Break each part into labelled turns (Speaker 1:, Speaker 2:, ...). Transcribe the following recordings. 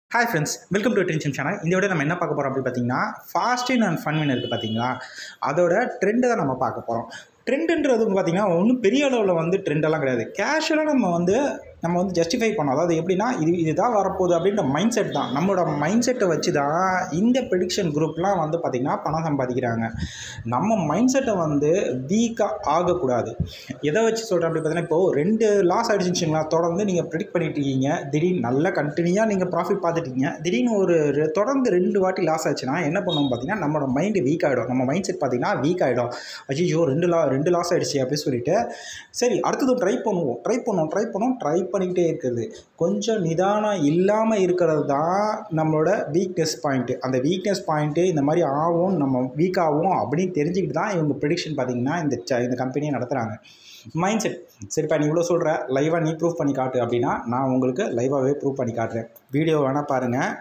Speaker 1: hi friends welcome to tension channel இந்த விட நம்ம என்ன பார்க்க போகிறோம் அப்படி பார்த்தீங்கன்னா ஃபாஸ்டின் அண்ட் ஃபன்வின் இருக்குது பார்த்தீங்களா அதோட ட்ரெண்டை தான் நம்ம பார்க்க போகிறோம் ட்ரெண்டுன்றது பார்த்தீங்கன்னா ஒன்றும் பெரிய அளவில் வந்து ட்ரெண்டெல்லாம் கிடையாது கேஷுவலாக நம்ம வந்து நம்ம வந்து ஜஸ்டிஃபை பண்ணோம் அதாவது எப்படின்னா இது இதுதான் வரப்போகுது அப்படின்ற மைண்ட் செட் தான் நம்மளோட மைண்ட் செட்டை வச்சு தான் இந்த ப்ரெடிக்ஷன் குரூப்லாம் வந்து பார்த்திங்கன்னா பணம் சம்பாதிக்கிறாங்க நம்ம மைண்ட் செட்டை வந்து வீக்காக ஆகக்கூடாது எதை வச்சு சொல்கிறேன் அப்படி பார்த்தீங்கன்னா இப்போது ரெண்டு லாஸ் ஆகிடுச்சுங்களா தொடர்ந்து நீங்கள் ப்ரெடிக்ட் பண்ணிட்டு இருக்கீங்க திடீர்னு நல்ல கண்டினியூவாக நீங்கள் ப்ராஃபிட் பார்த்துட்டீங்க திடீர்னு ஒரு ரெ- தொடர்ந்து ரெண்டு வாட்டி லாஸ் ஆச்சுன்னா என்ன பண்ணுவோம் பார்த்தீங்கன்னா நம்மளோட மைண்டு வீக் ஆகிடும் நம்ம மைண்ட் செட் பார்த்தீங்கன்னா வீக் ஆகிடும் ஐயோ ரெண்டு லா ரெண்டு லாஸ் ஆகிடுச்சு அப்படின்னு சொல்லிட்டு சரி அடுத்தது ட்ரை பண்ணுவோம் ட்ரை பண்ணுவோம் ட்ரை பண்ணுவோம் ட்ரை பண்ணிக்கிட்டே இருக்கிறது கொஞ்சம் நிதானம் இல்லாமல் இருக்கிறது தான் நம்மளோட வீக்னஸ் பாயிண்ட்டு அந்த வீக்னஸ் பாயிண்ட்டு இந்த மாதிரி ஆகும் நம்ம வீக் ஆகும் அப்படின்னு தெரிஞ்சுக்கிட்டு தான் இவங்க ப்ரெடிக்ஷன் பார்த்தீங்கன்னா இந்த ச- இந்த கம்பெனியை நடத்துகிறாங்க மைண்ட் செட் சரிப்பா நீ இவ்வளோ சொல்கிற லைவாக நீ ப்ரூவ் பண்ணி காட்டு அப்படின்னா நான் உங்களுக்கு லைவாகவே ப்ரூவ் பண்ணி காட்டுறேன் வீடியோ வேணால் பாருங்கள்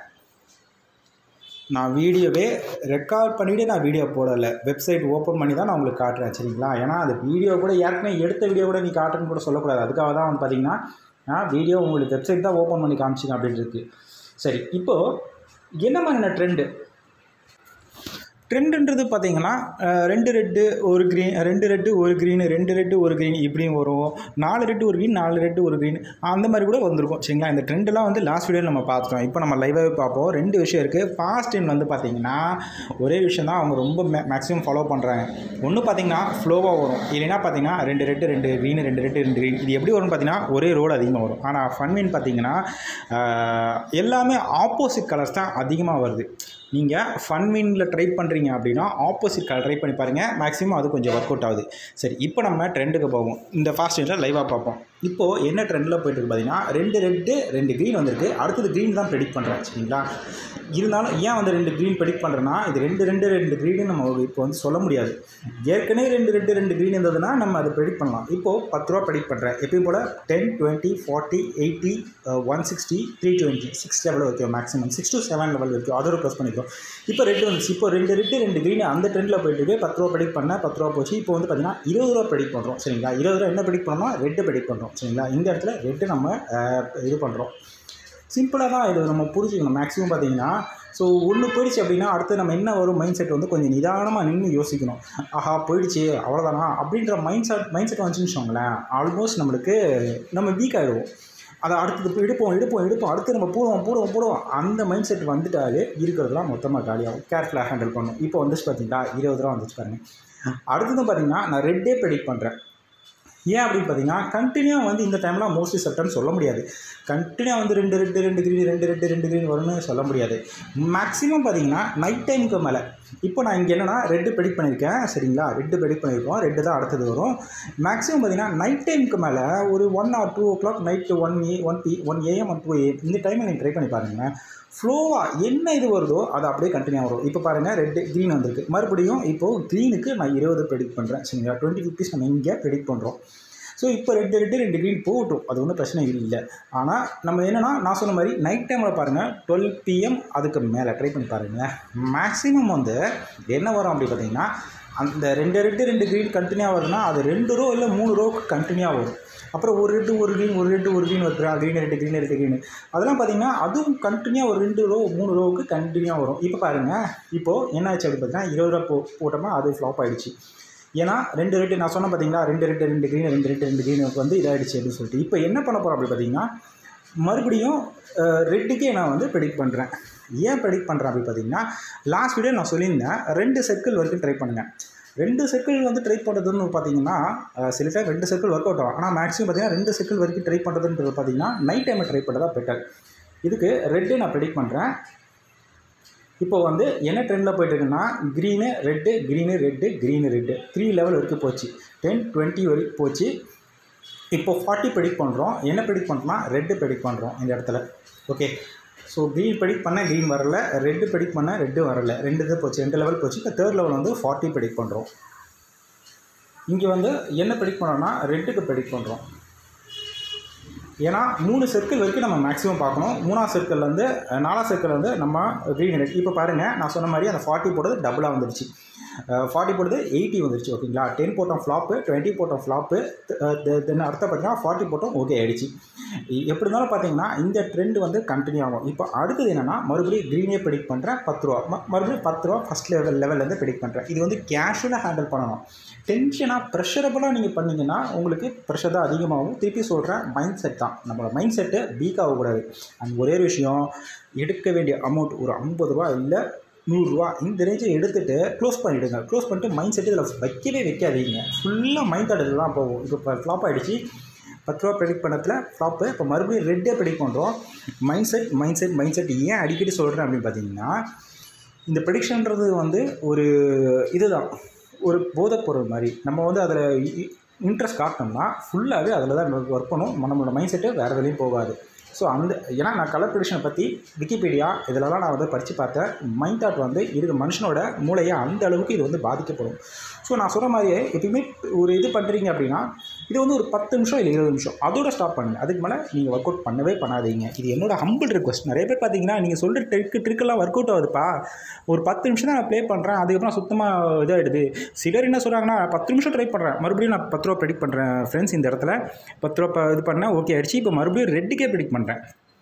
Speaker 1: நான் வீடியோவே ரெக்கார்ட் பண்ணிவிட்டு நான் வீடியோ போடலை வெப்சைட் ஓப்பன் பண்ணி தான் நான் உங்களுக்கு காட்டுறேன் சரிங்களா ஏன்னா அது வீடியோ கூட ஏற்கனவே எடுத்த வீடியோ கூட நீ காட்டுன்னு கூட சொல்லக்கூடாது அதுக்காக தான் வந்து பார்த்தீங்கன்னா நான் வீடியோ உங்களுக்கு வெப்சைட் தான் ஓப்பன் பண்ணி காமிச்சிங்க அப்படின்னு இருக்கு சரி இப்போது என்ன மாதிரியான ட்ரெண்டு ட்ரெண்டுன்றது பார்த்தீங்கன்னா அஹ், ரெண்டு ரெட்டு ஒரு க்ரீன் ரெண்டு ரெட்டு ஒரு க்ரீனு ரெண்டு ரெட்டு ஒரு க்ரீன் இப்படியும் வரும் நாலு ரெட்டு ஒரு க்ரீன் நாலு ரெட்டு ஒரு க்ரீன் அந்த மாதிரி கூட வந்திருக்கும் சரிங்களா இந்த ட்ரெண்டெல்லாம் வந்து லாஸ்ட் வீடியோவில் நம்ம பார்த்துட்டோம் இப்போ நம்ம லைவாகவே பார்ப்போம் ரெண்டு விஷயம் இருக்குது ஃபாஸ்ட் டைம் வந்து பார்த்தீங்கன்னா ஒரே விஷயம் தான் அவங்க ரொம்ப மே மேக்ஸிமம் ஃபாலோ பண்ணுறாங்க ஒன்று பார்த்தீங்கன்னா ஃப்ளோவாக வரும் இல்லைன்னா பார்த்தீங்கன்னா ரெண்டு ரெட்டு ரெண்டு க்ரீன் ரெண்டு ரெட்டு ரெண்டு க்ரீன் இது எப்படி வரும்னு பார்த்தீங்கன்னா ஒரே ரோடு அதிகமாக வரும் ஆனால் ஃபன்வின் பார்த்தீங்கன்னா அஹ், எல்லாமே ஆப்போசிட் கலர்ஸ் தான் அதிகமாக வருது நீங்கள் ஃபன்வினில் ட்ரை பண்ணுறீங்க அப்படின்னா ஆப்போசிட் கலர் ட்ரை பண்ணி பாருங்கள் மேக்ஸிமம் அது கொஞ்சம் ஒர்க் அவுட் ஆகுது சரி இப்போ நம்ம ட்ரெண்டுக்கு போவோம் இந்த ஃபாஸ்ட் டைமில் லைவாக பார்ப்போம் இப்போது என்ன ட்ரெண்டில் போயிட்டு இருக்கு பார்த்தீங்கன்னா ரெண்டு ரெட்டு ரெண்டு க்ரீன் வந்திருக்கு அடுத்தது க்ரீன் தான் ப்ரெடிக்ட் பண்ணுறேன் சரிங்களா இருந்தாலும் ஏன் வந்து ரெண்டு க்ரீன் ப்ரெடிக்ட் பண்ணுறேன்னா இது ரெண்டு ரெண்டு ரெண்டு க்ரீனு நம்ம இப்போ வந்து சொல்ல முடியாது ஏற்கனவே ரெண்டு ரெண்டு ரெண்டு க்ரீன் இருந்ததுன்னா நம்ம அதை ப்ரெடிக்ட் பண்ணலாம் இப்போது பத்து ரூபா ப்ரெடிக்ட் பண்ணுறேன் எப்பயும் போல் ten twenty forty eighty one sixty three twenty six level வரைக்கும் maximum six to seven level வரைக்கும் அதோட ப்ளஸ் பண்ணிக்கிறோம் இப்போ ரெண்டு வந்துச்சு இப்போ ரெண்டு ரெட்டு ரெண்டு க்ரீன் அந்த ட்ரெண்டில் போயிட்டு இருக்கு பத்து ரூபா ப்ரெடிக்ட் பண்ணேன் பத்து ரூபா போச்சு இப்போ வந்து பார்த்தீங்கன்னா இருபது ரூபா ப்ரெடிக்ட் பண்ணுறோம் சரிங்களா இருபது ரூபா என்ன ப்ரெடிக்ட் பண்ணோம்னா ரெட்டு ப்ரெடிக்ட் பண்ணுறோம் சரிங்களா இந்த இடத்துல ரெட்டு நம்ம அஹ், இது பண்ணுறோம் சிம்பிளாக தான் இது நம்ம புரிஞ்சுக்கணும் மேக்ஸிமம் பார்த்தீங்கன்னா ஸோ ஒன்று போயிடுச்சு அப்படின்னா அடுத்து நம்ம என்ன வரும் மைண்ட் செட் வந்து கொஞ்சம் நிதானமாக நின்று யோசிக்கணும் ஆஹா போயிடுச்சு அவ்வளோதானா அப்படின்ற மைண்ட் செட் மைண்ட் செட் வந்துச்சுன்னு வச்சுக்கோங்களேன் ஆல்மோஸ்ட் நம்மளுக்கு நம்ம வீக் ஆகிடுவோம் அதை அடுத்தது போய் எடுப்போம் எடுப்போம் எடுப்போம் அடுத்து நம்ம போடுவோம் போடுவோம் போடுவோம் அந்த மைண்ட் செட் வந்துட்டாலே இருக்கிறதுலாம் மொத்தமாக காலியாகும் கேர்ஃபுல்லாக ஹேண்டில் பண்ணும் இப்போ வந்துச்சு பார்த்தீங்களா இருபது ரூபா வந்துச்சு பாருங்க அடுத்தது பார்த்தீங்கன்னா நான் ரெட்டே ப்ரெடிக்ட் பண்ணுறேன் ஏன் அப்படின்னு பார்த்தீங்கன்னா கண்டினியூவாக வந்து இந்த டைம்லாம் மோஸ்ட்லி செப்டம்னு சொல்ல முடியாது கண்டினியூவாக வந்து ரெண்டு ரெண்டு ரெண்டு க்ரீன் ரெண்டு ரெண்டு ரெண்டு க்ரீன் வரும்னு சொல்ல முடியாது மேக்ஸிமம் பார்த்தீங்கன்னா நைட் டைமுக்கு மேலே இப்போ நான் இங்கே என்னன்னா ரெட்டு ப்ரெடிக்ட் பண்ணியிருக்கேன் சரிங்களா ரெட்டு ப்ரெடிக்ட் பண்ணியிருக்கோம் ரெட்டு தான் அடுத்தது வரும் மேக்ஸிமம் பார்த்தீங்கன்னா நைட் டைமுக்கு மேலே ஒரு one or two o'clock night one A one B one AM one two AM இந்த டைமை நீங்கள் ட்ரை பண்ணி பாருங்கள் ஃப்ளோவாக என்ன இது வருதோ அது அப்படியே கண்டினியூ வரும் இப்போ பாருங்கள் ரெட்டு க்ரீன் வந்திருக்கு மறுபடியும் இப்போது க்ரீனுக்கு நான் இருபது ப்ரெடிக்ட் பண்ணுறேன் சரிங்களா டுவெண்ட்டி ஃபிஃப்டிஸ் நம்ம இங்கே ப்ரெடிக்ட் பண்ணுறோம் ஸோ இப்போ ரெண்டு ரெட்டு ரெண்டு க்ரீன் போகட்டும் அது ஒன்றும் பிரச்சனை இல்லை ஆனால் நம்ம என்னென்னா நான் சொன்ன மாதிரி நைட் டைமில் பாருங்கள் டுவெல் பிஎம் அதுக்கு மேலே ட்ரை பண்ணி பாருங்களேன் மேக்ஸிமம் வந்து என்ன வரும் அப்படி பார்த்தீங்கன்னா அந்த ரெண்டு ரெட்டு ரெண்டு க்ரீன் கண்டினியூ வருதுன்னா அது ரெண்டு ரோ இல்லை மூணு ரோக்கு கண்டினியூ வரும் அப்புறம் ஒரு ரெட்டு ஒரு க்ரீன் ஒரு ரெட்டு ஒரு க்ரீன் வருது green red green red green அதெல்லாம் பார்த்தீங்கன்னா அதுவும் கண்டினியூ ஒரு ரெண்டு ரோ மூணு ரோவுக்கு கண்டினியூ வரும் இப்போ பாருங்கள் இப்போது என்ன ஆச்சு அப்படி பார்த்தீங்கன்னா இருபது ரூபா போ போட்டோம்னா அது ஃப்ளாப் ஆயிடுச்சு ஏன்னா ரெண்டு ரெட்டு நான் சொன்னேன் பார்த்தீங்களா ரெண்டு ரெட்டு ரெண்டு க்ரீன் ரெண்டு ரெட்டு ரெண்டு க்ரீனுக்கு வந்து இதாகிடுச்சு அப்படின்னு சொல்லிட்டு இப்போ என்ன பண்ண போகிறோம் அப்படி பார்த்தீங்கன்னா மறுபடியும் ரெட்டுக்கே நான் வந்து ப்ரெடிக்ட் பண்ணுறேன் ஏன் ப்ரெடிக்ட் பண்ணுறேன் அப்படி பார்த்தீங்கன்னா லாஸ்ட் வீடியோ நான் சொல்லியிருந்தேன் ரெண்டு சர்க்கிள் வரைக்கும் ட்ரை பண்ணுங்கள் ரெண்டு சர்க்கிள் வந்து ட்ரை பண்ணுறதுன்னு பார்த்தீங்கன்னா அஹ், சில டைம் ரெண்டு சர்க்கிள் ஒர்க் அவுட் ஆகும் ஆனால் மேக்ஸிமம் பார்த்தீங்கன்னா ரெண்டு சர்க்கிள் வரைக்கும் ட்ரை பண்ணுறதுன்றது பார்த்தீங்கன்னா நைட் டைமில் ட்ரை பண்ணுறதா பெட்டர் இதுக்கு ரெட்டு நான் ப்ரெடிக்ட் பண்ணுறேன் இப்போ வந்து என்ன ட்ரெண்டில் போயிட்டு இருக்குன்னா green red green red green red three level வரைக்கும் போச்சு டென் டுவெண்ட்டி வரைக்கும் போச்சு இப்போ ஃபார்ட்டி ப்ரெடிக்ட் பண்ணுறோம் என்ன ப்ரெடிக்ட் பண்ணுறோம்னா ரெட்டு ப்ரெடிக்ட் பண்ணுறோம் இந்த இடத்துல ஓகே ஸோ க்ரீன் ப்ரெடிக்ட் பண்ண க்ரீன் வரல ரெட்டு ப்ரெடிக்ட் பண்ண ரெட்டு வரல ரெண்டு இது போச்சு ரெண்டு லெவல் போச்சு இப்போ தேர்ட் லெவல் வந்து ஃபார்ட்டி ப்ரெடிக்ட் பண்ணுறோம் இங்கே வந்து என்ன ப்ரெடிக்ட் பண்ணுறோம்னா ரெட்டுக்கு ப்ரெடிக்ட் பண்ணுறோம் ஏன்னா மூணு சர்க்கிள் வரைக்கும் நம்ம மேக்ஸிமம் பார்க்கணும் மூணாவது சர்க்கிள்லேருந்து நாலாவது சர்க்கிள் வந்து நம்ம க்ரீன் ரெட் இப்போ பாருங்கள் நான் சொன்ன மாதிரி அந்த ஃபார்ட்டி போட்டது டபுளாக வந்துடுச்சு ஃபார்ட்டி போட்டது எயிட்டி வந்துருச்சு ஓகேங்களா டென் போட்டோம் ஃப்ளாப்பு டுவெண்ட்டி போட்டோம் ஃப்ளாப்பு தென் அடுத்த பார்த்தீங்கன்னா ஃபார்ட்டி போட்டோம் ஓகே ஆயிடுச்சு இ- எப்படி இருந்தாலும் பார்த்தீங்கன்னா இந்த ட்ரெண்ட் வந்து கண்டினியூ ஆகும் இப்போ அடுத்தது என்னென்னா மறுபடியும் க்ரீனே ப்ரெடிக்ட் பண்ணுறேன் பத்து ரூபா ம- மறுபடியும் பத்து ரூபா ஃபஸ்ட் லெவல் லெவல்லேருந்து ப்ரெடிக்ட் பண்ணுறேன் இது வந்து கேஷுவலாக ஹேண்டில் பண்ணணும் டென்ஷனாக ப்ரெஷரபுளாக நீங்கள் பண்ணீங்கன்னா உங்களுக்கு ப்ரெஷர் தான் அதிகமாகும் திருப்பி சொல்கிறேன் மைண்ட் செட் தான் நம்மளோட மைண்ட் செட்டு வீக் ஆகக்கூடாது அண்ட் ஒரே ஒரு விஷயம் எடுக்க வேண்டிய அமௌண்ட் ஒரு ஐம்பது ரூபா இல்லை நூறுரூவா இந்த ரேஞ்சை எடுத்துகிட்டு க்ளோஸ் பண்ணிவிடுங்க க்ளோஸ் பண்ணிட்டு மைண்ட் செட்டு இதில் வைக்கவே வைக்காதீங்க ஃபுல்லாக மைண்ட் தாட் தான் போகும் இப்போ ஃப்ளாப் ஆகிடுச்சு பத்து ரூபா ப்ரெடிக்ட் பண்ணதில் ஃப்ளாப்பு இப்போ மறுபடியும் ரெட்டே ப்ரெடிக்ட் பண்ணுறோம் mind set mind set mind set ஏன் அடிக்கடி சொல்கிறேன் அப்படின்னு பார்த்தீங்கன்னா இந்த ப்ரெடிக்ஷன்றது வந்து ஒரு இதுதான் ஒரு போதைப்பொருள் மாதிரி நம்ம வந்து அதில் இன்ட்ரெஸ்ட் காட்டினோம்னா ஃபுல்லாகவே அதில் தான் ஒர்க் பண்ணும் நம்மளோட மைண்ட் செட்டு வேறு எதுலையும் போகாது ஸோ அந்த ஏன்னா நான் கலர் ப்ரிடிக்ஷனை பற்றி விக்கிபீடியா இதிலலாம் நான் வந்து படித்து பார்த்தேன் மைண்ட் தாட் வந்து இருக்க மனுஷனோட மூளையை அந்த அளவுக்கு இது வந்து பாதிக்கப்படும் ஸோ நான் சொல்கிற மாதிரியே எப்பயுமே ஒரு இது பண்ணுறீங்க அப்படின்னா இது வந்து ஒரு பத்து நிமிஷம் இல்லை இருபது நிமிஷம் அதோட ஸ்டாப் பண்ணுங்கள் அதுக்கு மேலே நீங்கள் ஒர்க் அவுட் பண்ணவே பண்ணாதீங்க இது என்னோட ஹம்பிள் ரிக்வஸ்ட் நிறைய பேர் பார்த்தீங்கன்னா நீங்கள் சொல்கிற ட்ரிக்கு ட்ரிக்கெல்லாம் ஒர்க் அவுட் ஆகுதுப்பா ஒரு பத்து நிமிஷம் தான் நான் ப்ளே பண்ணுறேன் அதுக்கப்புறம் சுத்தமாக இதாகிடுது சிலர் என்ன சொல்கிறாங்கன்னா பத்து நிமிஷம் ட்ரை பண்ணுறேன் மறுபடியும் நான் பத்து ரூபா ப்ரெடிக்ட் பண்ணுறேன் ஃப்ரெண்ட்ஸ் இந்த இடத்துல பத்து ரூபா ப- இது பண்ணேன் ஓகே ஆயிடுச்சு இப்போ மறுபடியும் ரெட்டுக்கே ப்ரெடிக்ட் பண்ணுறேன்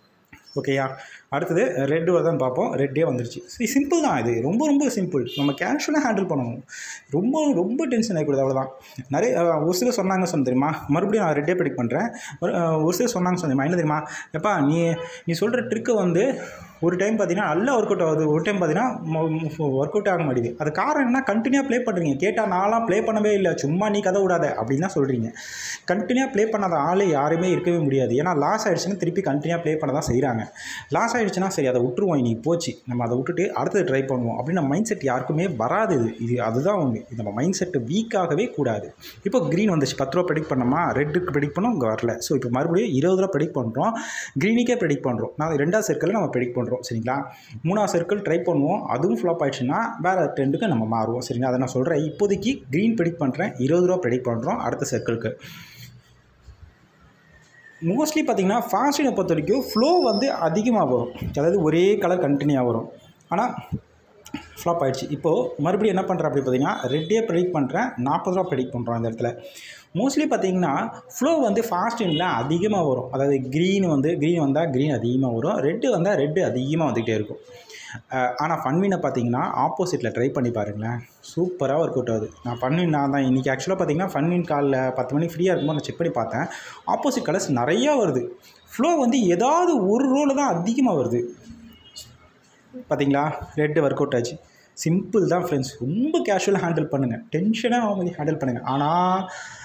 Speaker 1: ஓகேயா அடுத்தது ரெட்டு வருதான்னு பார்ப்போம் ரெட்டே வந்துருச்சு சரி சிம்பிள் தான் இது ரொம்ப ரொம்ப சிம்பிள் நம்ம கேஷுவலாக ஹேண்டில் பண்ணணும் ரொம்ப ரொம்ப டென்ஷன் ஆகிக்கூடாது அவ்வளோதான் நிறைய அஹ், ஒரு சிலர் சொன்னாங்க சொன்ன தெரியுமா மறுபடியும் நான் ரெட்டே ப்ரெடிக்ட் பண்ணுறேன் ஒரு அஹ், ஒரு சிலர் சொன்னாங்க சொன்ன தெரியுமா என்ன தெரியுமா எப்பா நீ நீ சொல்கிற ட்ரிக்கை வந்து ஒரு டைம் பார்த்தீங்கன்னா நல்லா ஒர்க் அவுட் ஆகுது ஒரு டைம் பார்த்தீங்கன்னா ஒர்க் அவுட் ஆக மாட்டேங்குது அது காரணம் என்ன கண்டினியூவாக ப்ளே பண்ணுறீங்க கேட்டால் நான்லாம் ப்ளே பண்ணவே இல்லை சும்மா நீ கதை விடாத அப்படின்னு தான் சொல்கிறீங்க கண்டினியூவாக ப்ளே பண்ணாத ஆள் யாருமே இருக்கவே முடியாது ஏன்னா லாஸ் ஆயிடுச்சுன்னா திருப்பி கண்டினியூவாக ப்ளே பண்ண தான் செய்கிறாங்க லாஸ் ஆயிடுச்சுன்னா சரி அதை விட்டுருவோம் இன்னைக்கு போச்சு நம்ம அதை விட்டுட்டு அடுத்தது ட்ரை பண்ணுவோம் அப்படின்னு மைண்ட் செட் யாருக்குமே வராது இது இது அதுதான் ஒன்று இது நம்ம மைண்ட் செட்டு வீக்காகவே கூடாது இப்போ க்ரீன் வந்துச்சு பத்து ரூபா ப்ரெடிக்ட் பண்ணோமா ரெட்டுக்கு ப்ரெடிக்ட் பண்ணோம் இங்கே வரல ஸோ இப்போ மறுபடியும் இருபது ரூபா ப்ரெடிக்ட் பண்ணுறோம் க்ரீனுக்கே ப்ரெடிக்ட் பண்ணுறோம் நான் ரெண்டாவது சர்க்கிளில் நம்ம ப்ரெடிக்ட் பண்ணுறோம் சரிங்களா மூணாவது சர்க்கிள் ட்ரை பண்ணுவோம் அதுவும் ஃப்ளாப் ஆயிடுச்சுன்னா வேறு ட்ரெண்டுக்கு நம்ம மாறுவோம் சரிங்களா அதை நான் சொல்கிறேன் இப்போதைக்கு க்ரீன் ப்ரெடிக்ட் பண்ணுறேன் இருபது ரூபா ப்ரெடிக்ட் பண்ணுறோம் அடுத்த சர்க்கிளுக்கு மோஸ்ட்லி பார்த்தீங்கன்னா ஃபாஸ்டினை பொறுத்த வரைக்கும் ஃப்ளோ வந்து அதிகமாக வரும் அதாவது ஒரே கலர் கண்டினியூவாக வரும் ஆனால் ஃப்ளாப் ஆயிடுச்சு இப்போது மறுபடியும் என்ன பண்ணுறேன் அப்படி பார்த்தீங்கன்னா ரெட்டே ப்ரெடிக்ட் பண்ணுறேன் நாற்பது ரூபா ப்ரெடிக்ட் பண்ணுறோம் இந்த இடத்துல மோஸ்ட்லி பார்த்தீங்கன்னா ஃப்ளோ வந்து ஃபாஸ்டினில் அதிகமாக வரும் அதாவது க்ரீன் வந்து க்ரீன் வந்தால் க்ரீன் அதிகமாக வரும் ரெட்டு வந்தால் ரெட்டு அதிகமாக வந்துகிட்டே இருக்கும் ஆனால் ஃபன்வினை பார்த்தீங்கன்னா ஆப்போசிட்டில் ட்ரை பண்ணி பாருங்களேன் சூப்பராக ஒர்க் அவுட் ஆகுது நான் ஃபன்வின் நான் தான் இன்றைக்கி ஆக்சுவலாக பார்த்தீங்கன்னா ஃபன்வின் காலில் பத்து மணிக்கு ஃப்ரீயாக இருக்கும்போது நான் செக் பண்ணி பார்த்தேன் ஆப்போசிட் கலர்ஸ் நிறையா வருது ஃப்ளோ வந்து ஏதாவது ஒரு ரோவில் தான் அதிகமாக வருது பார்த்தீங்களா ரெட்டு ஒர்க் அவுட் ஆச்சு சிம்பிள் தான் ஃப்ரெண்ட்ஸ் ரொம்ப கேஷுவலாக ஹேண்டில் பண்ணுங்கள் டென்ஷனாக அவங்க ஹேண்டில் பண்ணுங்கள் ஆனால்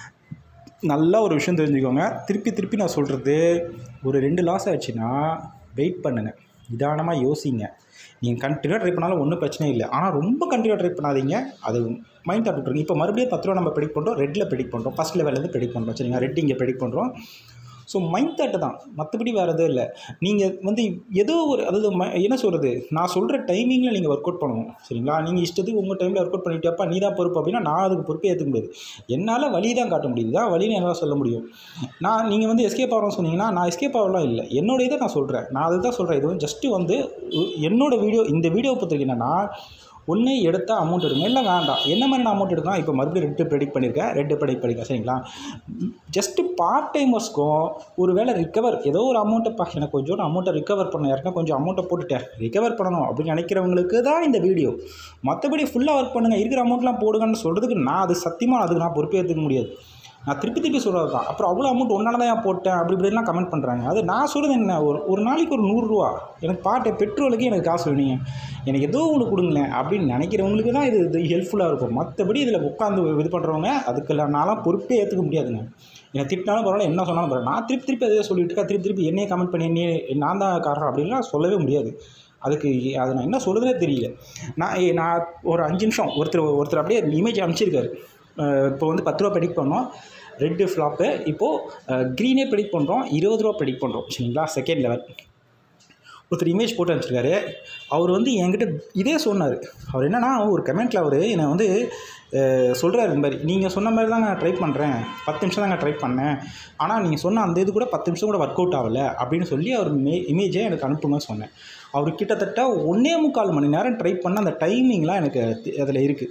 Speaker 1: நல்லா ஒரு விஷயம் தெரிஞ்சுக்கோங்க திருப்பி திருப்பி நான் சொல்கிறது ஒரு ரெண்டு லாஸ் ஆயிடுச்சுன்னா வெயிட் பண்ணுங்கள் நிதானமாக யோசிங்க நீங்கள் கண்டினியூவாக ட்ரை பண்ணாலும் ஒன்றும் பிரச்சனை இல்லை ஆனால் ரொம்ப கண்டினியூவாக ட்ரை பண்ணாதீங்க அது மைண்ட் தாட் விட்டுருங்க இப்போ மறுபடியும் பத்து ரூபா நம்ம ப்ரெடிக்ட் பண்ணுறோம் ரெட்டில் ப்ரெடிக்ட் பண்ணுறோம் ஃபஸ்ட் லெவல்லேருந்து ப்ரெடிக்ட் பண்ணுறோம் சரிங்களா ரெட் இங்கே ப்ரெடிக்ட் பண்ணுறோம் ஸோ மைண்ட் தாட்டு தான் மற்றபடி வேறு எதுவும் இல்லை நீங்கள் வந்து ஏதோ ஒரு அதாவது ம என்ன சொல்கிறது நான் சொல்கிற டைமிங்கில் நீங்கள் ஒர்க் அவுட் பண்ணணும் சரிங்களா நீங்கள் இஷ்டத்துக்கு உங்கள் டைமில் ஒர்க் அவுட் பண்ணிட்டப்பா நீ தான் பொறுப்பு அப்படின்னா நான் அதுக்கு பொறுப்பே ஏற்றுக்க முடியாது என்னால் வழி தான் காட்ட முடியுது தான் வழின்னு என்னால் சொல்ல முடியும் நான் நீங்கள் வந்து எஸ்கேப் ஆகிறோம் சொன்னீங்கன்னா நான் எஸ்கேப் ஆகலாம் இல்லை என்னோட இதை நான் சொல்கிறேன் நான் அதை தான் சொல்கிறேன் இது வந்து ஜஸ்ட்டு வந்து உ- என்னோட வீடியோ இந்த வீடியோ பொறுத்தவரைக்கும் என்னென்னா ஒன்றே எடுத்தால் அமௌண்ட் எடுங்க இல்லை வேண்டாம் என்ன மாதிரி நான் அமௌண்ட் எடுக்கலாம் இப்போ மறுபடியும் ரெட்டு ப்ரெடிக்ட் பண்ணியிருக்கேன் ரெட்டு ப்ரெடிக்ட் பண்ணியிருக்கேன் சரிங்களா ஜஸ்ட்டு பார்ட் டைமர்ஸ்க்கும் ஒரு வேளை ரிகவர் ஏதோ ஒரு அமௌண்ட்டை எனக்கு கொஞ்சம் அமௌண்ட்டை ரிகவர் பண்ண யாருன்னா கொஞ்சம் அமௌண்ட்டை போட்டுட்டேன் ரிகவர் பண்ணணும் அப்படின்னு நினைக்கிறவங்களுக்கு தான் இந்த வீடியோ மற்றபடி ஃபுல்லாக ஒர்க் பண்ணுங்கள் இருக்கிற அமௌண்ட்லாம் போடுங்கன்னு சொல்கிறதுக்கு நான் அது சத்தியமாக அதுக்கு நான் பொறுப்பே ஏற்றுக்க முடியாது நான் திருப்பி திருப்பி சொல்கிறது தான் அப்புறம் அவ்வளோ அமௌண்ட் ஒன்றால் தான் ஏன் போட்டேன் அப்படி இப்படிலாம் கமெண்ட் பண்ணுறாங்க அது நான் சொல்கிறது என்ன ஒரு ஒரு நாளைக்கு ஒரு நூறுரூவா எனக்கு பாட்டு பெட்ரோலுக்கு எனக்கு காசு வேணுங்க எனக்கு ஏதோ ஒன்று கொடுங்களேன் அப்படின்னு நினைக்கிறவங்களுக்கு தான் இது இது ஹெல்ப்ஃபுல்லாக இருக்கும் மற்றபடி இதில் உட்காந்து இது பண்ணுறவங்க அதுக்கு நான்லாம் பொறுப்பே ஏற்றுக்க முடியாதுங்க என்னை திட்டினாலும் பரவாயில்ல என்ன சொன்னாலும் பரவாயில்ல நான் திருப்பி திருப்பி அதே சொல்லிட்டு இருக்கேன் திருப்பி திருப்பி என்னையே கமெண்ட் பண்ணி என்னையே நான் தான் காரணம் அப்படின்லாம் சொல்லவே முடியாது அதுக்கு அதை நான் என்ன சொல்கிறதுனே தெரியல நான் ஏ- நான் ஒரு அஞ்சு நிமிஷம் ஒருத்தர் ஒருத்தர் அப்படியே இமேஜ் அனுப்பிச்சிருக்காரு அஹ் இப்போ வந்து பத்து ரூபா ப்ரெடிக்ட் பண்ணோம் ரெட்டு ஃப்ளாப்பு இப்போது க்ரீனே ப்ரெடிக்ட் பண்ணுறோம் இருபது ரூபா ப்ரெடிக்ட் பண்ணுறோம் சரிங்களா செகண்ட் லெவல் ஒருத்தர் இமேஜ் போட்டு அனுப்பிச்சிருக்காரு அவர் வந்து என்கிட்ட இதே சொன்னார் அவர் என்னன்னா ஒரு கமெண்ட்டில் அவர் என்னை வந்து சொல்கிறாரு இந்த மாதிரி நீங்கள் சொன்ன மாதிரி தான் நான் ட்ரை பண்ணுறேன் பத்து நிமிஷம் தாங்க ட்ரை பண்ணேன் ஆனால் நீங்கள் சொன்ன அந்த இது கூட பத்து நிமிஷம் கூட ஒர்க் அவுட் ஆகலை அப்படின்னு சொல்லி அவர் மே இமேஜை எனக்கு அனுப்புங்கன்னு சொன்னேன் அவர் கிட்டத்தட்ட ஒன்றே முக்கால் மணி நேரம் ட்ரை பண்ண அந்த டைமிங்லாம் எனக்கு அதில் இருக்குது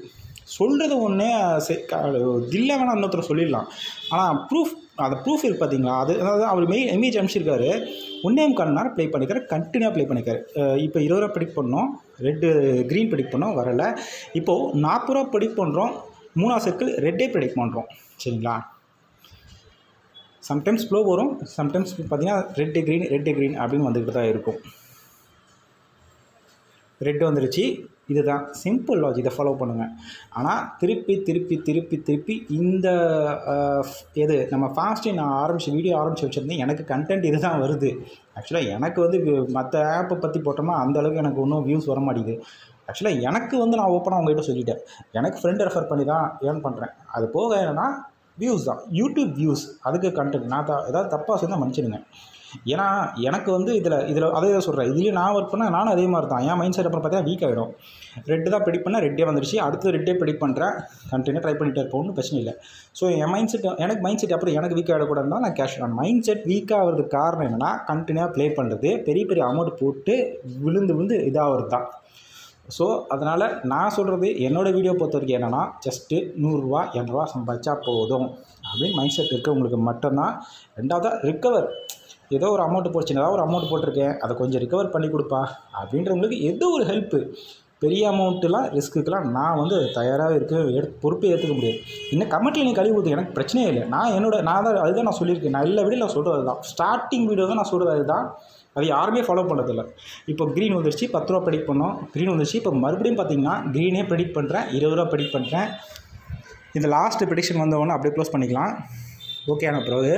Speaker 1: சொல்கிறது ஒன்று இல்லை வேணால் இன்னொருத்தர் சொல்லிடலாம் ஆனால் ப்ரூஃப் அந்த ப்ரூஃப் இருக்கு பார்த்தீங்களா அது அதாவது அவர் மெய் இமேஜ் அனுப்பிச்சிருக்காரு ஒன்றே முக்கால் நேரம் ப்ளே பண்ணிக்காரு கண்டினியூவாக ப்ளே பண்ணிக்காரு அஹ் இப்போ இருபது ரூபா ப்ரெடிக்ட் பண்ணோம் ரெட்டு க்ரீன் ப்ரெடிக்ட் பண்ணோம் வரலை இப்போது நாற்பது ரூபா ப்ரெடிக்ட் பண்ணுறோம் மூணாவது சர்க்கிள் ரெட்டே ப்ரெடிக்ட் பண்ணுறோம் சரிங்களா சம்டைம்ஸ் ஃப்ளோ வரும் சம்டைம்ஸ் பார்த்தீங்கன்னா ரெட்டு க்ரீன் ரெட்டு க்ரீன் அப்படின்னு வந்துக்கிட்டு தான் இருக்கும் ரெட்டு வந்துருச்சு இதுதான் சிம்பிள் லாஜ் இதை ஃபாலோ பண்ணுங்கள் ஆனால் திருப்பி திருப்பி திருப்பி திருப்பி இந்த அஹ், எது நம்ம ஃபாஸ்ட்டு நான் ஆரம்பிச்சு வீடியோ ஆரம்பிச்சு வச்சுருந்தேன் எனக்கு கண்டென்ட் இதுதான் வருது ஆக்சுவலாக எனக்கு வந்து மற்ற ஆப்பை பற்றி போட்டோம்னா அந்த அளவுக்கு எனக்கு ஒன்றும் வியூஸ் வர மாட்டேங்குது ஆக்சுவலாக எனக்கு வந்து நான் ஓப்பனாக உங்ககிட்ட சொல்லிட்டேன் எனக்கு ஃப்ரெண்ட் ரெஃபர் பண்ணி தான் ஏர்ன் பண்ணுறேன் அது போக என்னென்னா வியூஸ் தான் யூடியூப் வியூஸ் அதுக்கு கண்டென்ட் நான் த ஏதாவது தப்பாக சொன்னால் மன்னிச்சிடுங்க ஏன்னா எனக்கு வந்து இதில் இதில் அதே தான் சொல்கிறேன் இதுலேயும் நான் ஒர்க் பண்ணால் நானும் அதே மாதிரி தான் என் மைண்ட் செட் அப்புறம் பார்த்தீங்கன்னா வீக் ஆகிடும் ரெட்டு தான் ப்ரெடிக்ட் பண்ணால் ரெட்டே வந்துருச்சு அடுத்து ரெட்டே ப்ரெடிக்ட் பண்ணுறேன் கண்டினியூ ட்ரை பண்ணிகிட்டே இருப்போம் ஒன்றும் பிரச்சனை இல்லை ஸோ என் மைண்ட் செட் எனக்கு மைண்ட் செட் அப்புறம் எனக்கு வீக் ஆகிடக்கூடாதுனா நான் கேஷ் நான் மைண்ட் செட் வீக் ஆகிறதுக்கு காரணம் என்னென்னா கண்டினியூவாக ப்ளே பண்ணுறது பெரிய பெரிய அமௌண்ட் போட்டு விழுந்து விழுந்து இதாகிறது தான் ஸோ அதனால் நான் சொல்கிறது என்னோடய வீடியோ பொறுத்த வரைக்கும் என்னென்னா ஜஸ்ட்டு நூறுரூவா இரநூறுவா சம்பாதிச்சா போதும் அப்படின்னு மைண்ட் செட் இருக்கவங்களுக்கு மட்டும்தான் ரெண்டாவதாக ரிக்கவர் ஏதோ ஒரு அமௌண்ட் போட்டு ஏதாவது ஒரு அமௌண்ட் போட்டிருக்கேன் அதை கொஞ்சம் ரிக்கவர் பண்ணி கொடுப்பா அப்படின்றவங்களுக்கு ஏதோ ஒரு ஹெல்ப்பு பெரிய அமௌண்ட்டுலாம் ரிஸ்க்குக்கெலாம் நான் வந்து தயாராக இருக்க எடுத்து பொறுப்பே ஏற்றுக்க முடியாது இன்னும் கமெண்ட்டில் நீ கழுவி ஊற்று எனக்கு பிரச்சனையே இல்லை நான் என்னோட நான் தான் அதுதான் நான் சொல்லியிருக்கேன் நான் எல்லா வீடியோ நான் சொல்கிறது தான் ஸ்டார்டிங் வீடியோ தான் நான் சொல்கிறது அதுதான் அது யாருமே ஃபாலோ பண்ணுறதில்ல இப்போ க்ரீன் வந்துருச்சு பத்து ரூபா ப்ரெடிக்ட் பண்ணோம் க்ரீன் வந்துருச்சு இப்போ மறுபடியும் பார்த்தீங்கன்னா க்ரீனே ப்ரெடிக்ட் பண்ணுறேன் இருபது ரூபா ப்ரெடிக்ட் பண்ணுறேன் இந்த லாஸ்ட் ப்ரெடிக்ஷன் வந்தவொடனே அப்படியே க்ளோஸ் பண்ணிக்கலாம் ஓகேயான பிறகு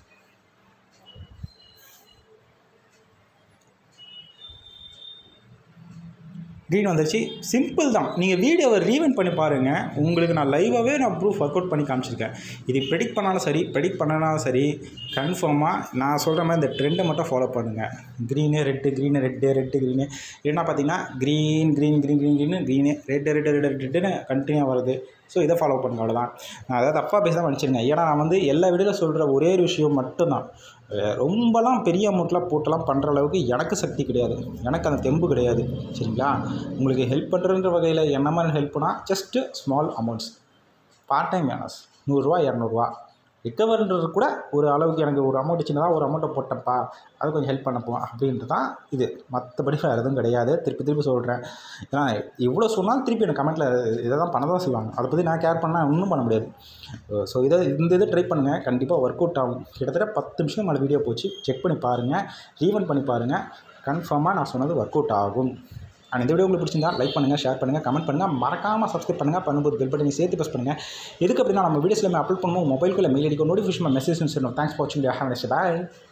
Speaker 1: க்ரீன் வந்துருச்சு சிம்பிள் தான் நீங்கள் வீடியோவை ரீவெண்ட் பண்ணி பாருங்கள் உங்களுக்கு நான் லைவாகவே நான் ப்ரூஃப் ஒர்க் அவுட் பண்ணி காமிச்சிருக்கேன் இது ப்ரெடிக்ட் பண்ணாலும் சரி ப்ரெடிக்ட் பண்ணனாலும் சரி கன்ஃபார்மாக நான் சொல்கிற மாதிரி இந்த ட்ரெண்டை மட்டும் ஃபாலோ பண்ணுங்கள் green red green red red green என்ன பார்த்தீங்கன்னா green green green green green green red red red ரெட்டுன்னு கண்டினியூ வருது ஸோ இதை ஃபாலோ பண்ணுங்க அவ்வளோதான் நான் அதாவது தப்பாக பேச தான் மன்னிச்சிருங்க ஏன்னா நான் வந்து எல்லா வீடியோவில் சொல்கிற ஒரே ஒரு விஷயம் மட்டும்தான் அஹ் ரொம்பலாம் பெரிய அமௌண்ட்லாம் போட்டெல்லாம் பண்ணுற அளவுக்கு எனக்கு சக்தி கிடையாது எனக்கு அந்த தெம்பு கிடையாது சரிங்களா உங்களுக்கு ஹெல்ப் பண்ணுறன்ற வகையில் என்ன மாதிரி ஹெல்ப்னா just small amounts part time earners நூறுரூவா இரநூறுவா ரிக்கவர்ன்றது கூட ஒரு அளவுக்கு எனக்கு ஒரு அமௌண்ட் சின்னதாக ஒரு அமௌண்ட்டை போட்டப்பா அது கொஞ்சம் ஹெல்ப் பண்ணப்போ அப்படின்ட்டு தான் இது மற்றபடி வேறு எதுவும் கிடையாது திருப்பி திருப்பி சொல்கிறேன் ஏன்னா இவ்வளோ சொன்னாலும் திருப்பி எனக்கு கமெண்ட்டில் இதை தான் பண்ண தான் செய்வாங்க அதை பற்றி நான் கேர் பண்ணால் ஒன்றும் பண்ண முடியாது ஸோ இதை இந்த இதை ட்ரை பண்ணுங்கள் கண்டிப்பாக ஒர்க் அவுட் ஆகும் கிட்டத்தட்ட பத்து நிமிஷம் மேலே வீடியோ போச்சு செக் பண்ணி பாருங்கள் ரீவன் பண்ணி பாருங்கள் கன்ஃபார்மாக நான் சொன்னது ஒர்க் அவுட் ஆகும் அண்ட் இந்த வீடியோ உங்களுக்கு பிடிச்சிருந்தா லைக் பண்ணுங்கள் ஷேர் பண்ணுங்கள் கமெண்ட் பண்ணுங்கள் மறக்காமல் சப்ஸ்கிரைப் பண்ணுங்கள் பண்ணும்போது பெல் பட்டனை சேர்த்து ப்ரெஸ் பண்ணுங்கள் எதுக்கு அப்படின்னா நம்ம வீடியோஸ் எல்லாமே அப்லோட் பண்ணுவோம் மொபைலுக்குள்ள மெயில் அடிக்கும் நோட்டிஃபிகேஷன் மெசேஜ் சொல்லணும் தேங்க்ஸ் ஃபார் வாட்சிங் ஹேவ் நெக்ஸ்ட் பாய்